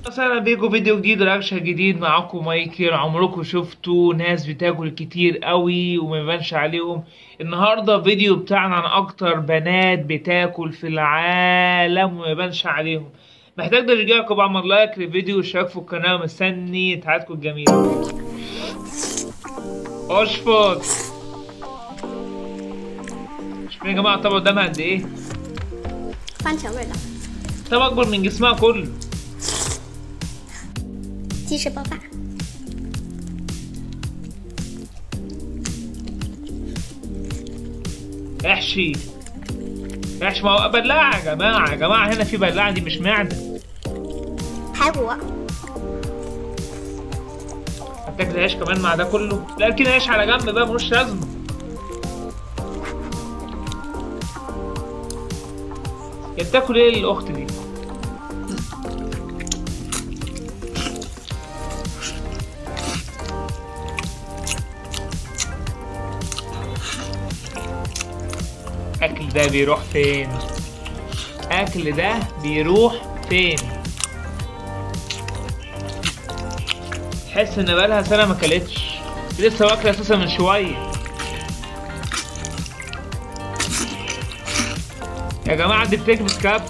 اهلا بيكم فيديو جديد رياكشن جديد معاكم مايكل عمركم شفتوا ناس بتاكل كتير قوي وما يبانش عليهم النهارده فيديو بتاعنا عن اكتر بنات بتاكل في العالم وما يبانش عليهم محتاج تشجيعكم بعمل لايك للفيديو واشتراك في القناه ومستني تعادكم الجميله اشفط شوفوا يا جماعه الطبق قدامها قد ايه 番茄味的 طبق اكبر من جسمها كله 鸡翅包饭， احشي احشي ما هو بلاعة يا جماعة يا جماعة هنا في بلاعة دي مش معدة 排骨， هتاكل عيش كمان مع ده كله لا كده عيش على جنب بقى ملوش لازمة هي بتاكل ايه الاخت دي اكل ده بيروح فين اكل ده بيروح فين تحس ان بقالها سنه ما اكلتش لسه واكله اساسا من شويه يا جماعه دي بتكبس كبس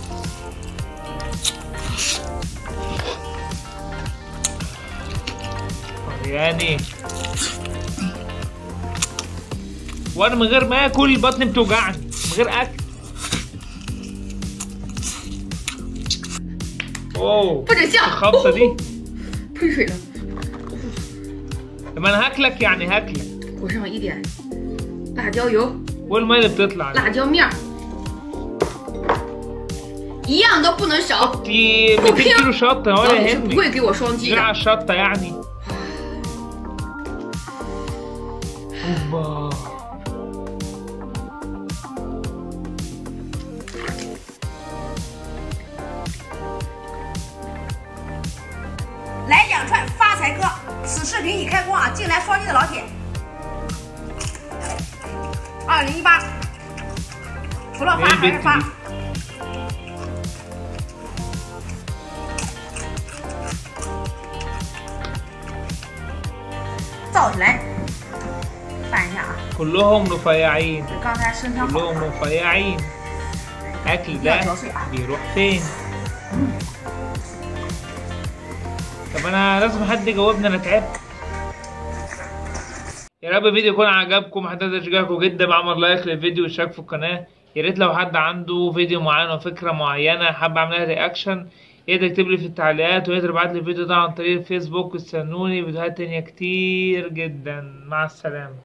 يعني وانا من غير ما اكل بطني بتوجعني من غير اكل اوه 不准笑， الخبطه دي 喷水了， طب انا هاكلك يعني هاكلك 裹上一点辣椒油、 والميه اللي بتطلع دي. 辣椒面儿，一样都不能少， دي 200 كيلو شطه 老 ولا 李是不 يهمني 会给我双击 غير 的。 على الشطه يعني اوبا 来两串发财哥，此视频已开工啊！进来双击的老铁，二零一八，除了发还是发。 造起来，拌一下啊！ كلهم رفيعين 这刚才生生好 كلهم رفيعين اكل ده بيروح فين طب انا لازم حد يجاوبني انا تعبت يا رب الفيديو يكون عجبكم حتى تشجيعكم جدا بعمل لايك للفيديو واشتراك في القناه يا ريت لو حد عنده فيديو معين او فكره معينه حابب اعملها رياكشن يقدر يكتب لي في التعليقات ويقدر يبعت لي الفيديو ده عن طريق الفيسبوك واستنوني فيديوهات تانية كتير جدا مع السلامه